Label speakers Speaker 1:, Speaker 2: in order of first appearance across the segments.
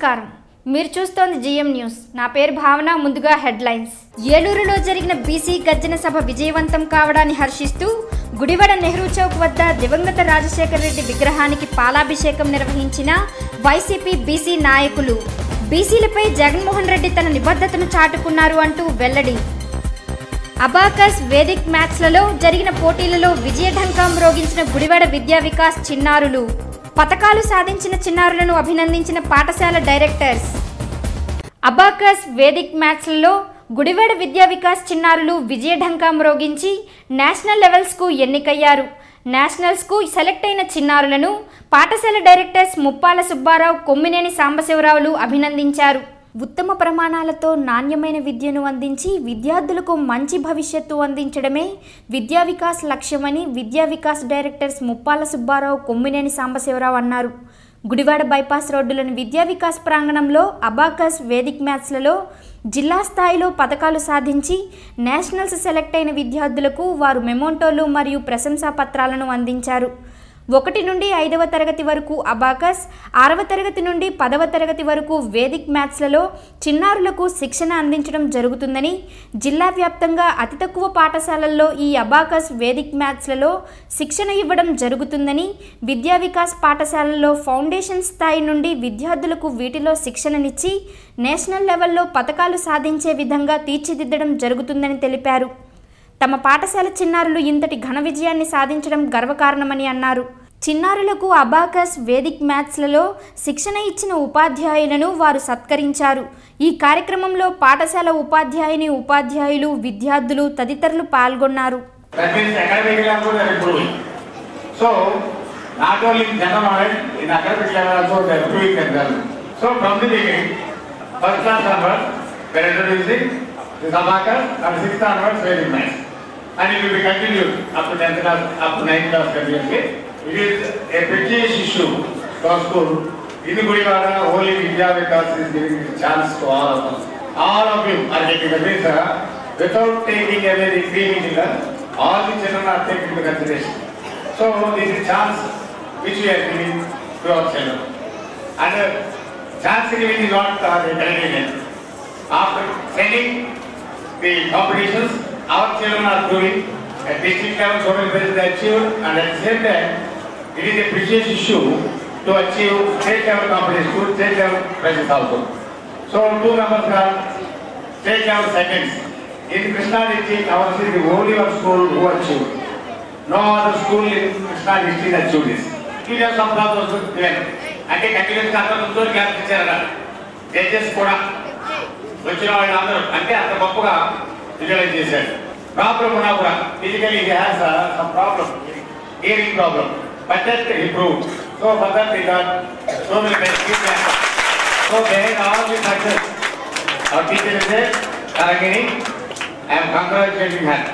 Speaker 1: నమస్కారం మీరు చూస్తోంది జిఎం న్యూస్ నా పేరు భావన ముందుగా హెడ్లైన్స్ ఏలూరులో జరిగిన బీసీ గర్జన సభ విజయవంతం కావడాన్ని హర్షిస్తూ గుడివాడ నెహ్రూ చౌక్ వద్ద దివంగత రాజశేఖర రెడ్డి విగ్రహానికి పాలాభిషేకం నిర్వహించిన వైసీపీ బీసీ నాయకులు బీసీలపై జగన్మోహన్ రెడ్డి తన నిబద్ధతను చాటుకున్నారు అంటూ వెల్లడి అబాకస్ వేదిక్ మ్యాథ్స్లలో జరిగిన పోటీలలో విజయఢంకం మ్రోగించిన గుడివాడ విద్యా వికాస్ చిన్నారులు పథకాలు సాధించిన చిన్నారులను అభినందించిన పాఠశాల డైరెక్టర్స్ అబాకస్ వేదిక్ మ్యాథ్స్లలో గుడివాడ విద్యా వికాస్ చిన్నారులు విజయఢంకా మ్రోగించి నేషనల్ లెవెల్స్కు ఎన్నికయ్యారు నేషనల్స్కు సెలెక్ట్ అయిన చిన్నారులను పాఠశాల డైరెక్టర్స్ ముప్పాల సుబ్బారావు కొమ్మినేని సాంబశివరావులు అభినందించారు ఉత్తమ ప్రమాణాలతో నాణ్యమైన విద్యను అందించి విద్యార్థులకు మంచి భవిష్యత్తు అందించడమే విద్యా వికాస్ లక్ష్యమని విద్యా వికాస్ డైరెక్టర్స్ ముప్పాల సుబ్బారావు కొమ్మినేని సాంబశివరావు అన్నారు గుడివాడ బైపాస్ రోడ్డులోని విద్యా వికాస్ ప్రాంగణంలో అబాకస్ వేదిక్ మ్యాథ్స్లలో జిల్లా స్థాయిలో పథకాలు సాధించి నేషనల్స్ సెలెక్ట్ అయిన విద్యార్థులకు వారు మెమోంటోలు మరియు ప్రశంసా పత్రాలను అందించారు ఒకటి నుండి ఐదవ తరగతి వరకు అబాకస్ ఆరవ తరగతి నుండి పదవ తరగతి వరకు వేదిక్ మ్యాథ్స్లలో చిన్నారులకు శిక్షణ అందించడం జరుగుతుందని జిల్లా వ్యాప్తంగా అతి తక్కువ పాఠశాలల్లో ఈ అబాకస్ వేదిక్ మ్యాథ్స్లలో శిక్షణ ఇవ్వడం జరుగుతుందని విద్యా వికాస్ పాఠశాలల్లో ఫౌండేషన్ స్థాయి నుండి విద్యార్థులకు వీటిలో శిక్షణనిచ్చి నేషనల్ లెవెల్లో పథకాలు సాధించే విధంగా తీర్చిదిద్దడం జరుగుతుందని తెలిపారు తమ పాఠశాల చిన్నారులు ఇంతటి ఘన విజయాన్ని సాధించడం గర్వకారణమని అన్నారు చిన్నారులకు అబాకస్ వేదిక్ మ్యాథ్స్లలో శిక్షణ ఇచ్చిన ఉపాధ్యాయులను వారు సత్కరించారు ఈ కార్యక్రమంలో పాఠశాల ఉపాధ్యాయుని ఉపాధ్యాయులు విద్యార్థులు తదితరులు పాల్గొన్నారు
Speaker 2: That means academic level they are improving. So, not only in general knowledge, in academic level also they are improving themselves. So, from the beginning, first class onwards, we are introducing this abacus and sixth onwards very nice. And it will be continued up to 10th class, up to 9th class continuously. It is a precious issue to our school. In Gudivada, only Vidya Vikas is giving this chance to all of us. All of you are taking the visa without taking away the creamy children. All the children are taken into consideration. So this is chance which we are giving to our children. And uh, chance giving is not uh, the television. After sending the competitions, our children are doing at district level so many places they achieved and at the same time it is a precious issue to achieve state level competition, to state level prizes also. So two numbers are state level seconds. In Krishna district, our is the only one school who achieved. No other school in Krishna district achieved this. It has some problems with them. అంటే continuous అంతా ముందు gap ఇచ్చారట judges కూడా వచ్చిన వాళ్ళందరూ అంటే అంత గొప్పగా విజువలైజ్ చేశాడు ప్రాబ్లం ఉన్నా కూడా physically he has some problem hearing problem but that improve so for that he got so many benefits so behind all the success our teacher is there Karangini I am congratulating her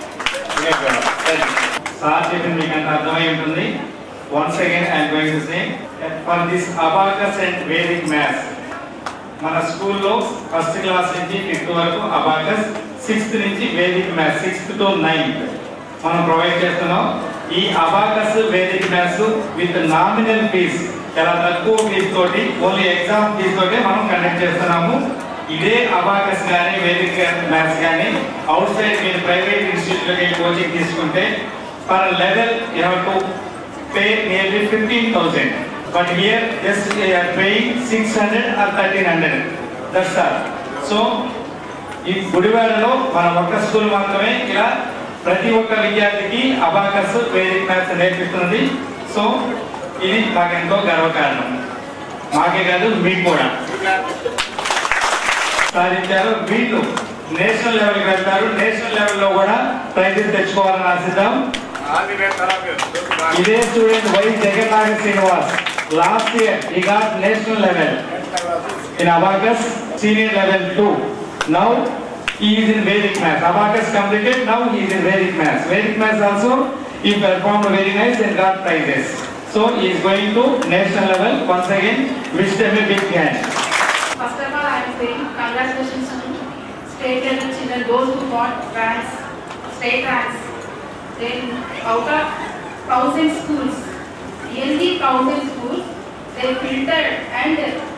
Speaker 3: sir చెప్పింది మీకు అంత అర్థమై ఉంటుంది once again I'm going to say for this abacus and Vedic maths మన స్కూల్లో first class నుంచి fifth వరకు abacus sixth నుంచి Vedic maths sixth to ninth మనం ప్రొవైడ్ చేస్తున్నాం ఈ abacus Vedic maths with nominal fees చాలా తక్కువ ఫీజ్ తోటి ఓన్లీ ఎగ్జామ్ ఫీజ్ తోటి మనం కండక్ట్ చేస్తున్నాము ఇదే అబాకస్ కానీ వేదిక్ మ్యాథ్స్ కానీ అవుట్ సైడ్ మీరు ప్రైవేట్ ఇన్స్టిట్యూట్లోకి కోచింగ్ తీసుకుంటే per level you have to pay nearly fifteen thousand but here just paying six hundred or thirteen hundred that's all so ఈ గుడివాడలో మన ఒక్క స్కూల్ మాత్రమే ఇలా ప్రతి ఒక్క విద్యార్థికి అబాకస్ వేదిక్ మ్యాథ్స్ నేర్పిస్తున్నది సో ఇది మాకెంతో గర్వకారణం మాకే కాదు మీకు కూడా సాధించారు వీళ్ళు నేషనల్ లెవెల్కి వెళ్తారు నేషనల్ లెవెల్లో కూడా ప్రైజెస్ తెచ్చుకోవాలని ఆశిద్దాం ఇదే student Y Jagannatha Srinivas last year he got national level in abacus senior level two now he is in Vedic maths. Abacus completed, now he is in Vedic maths. Vedic maths also, he performed very nice and got prizes. So he is going to national level. Once again, wish them a big hand.
Speaker 4: First of all, I am saying congratulations to state level children, those who got ranks, state ranks. Then out of thousand schools, nearly thousand schools, they filtered and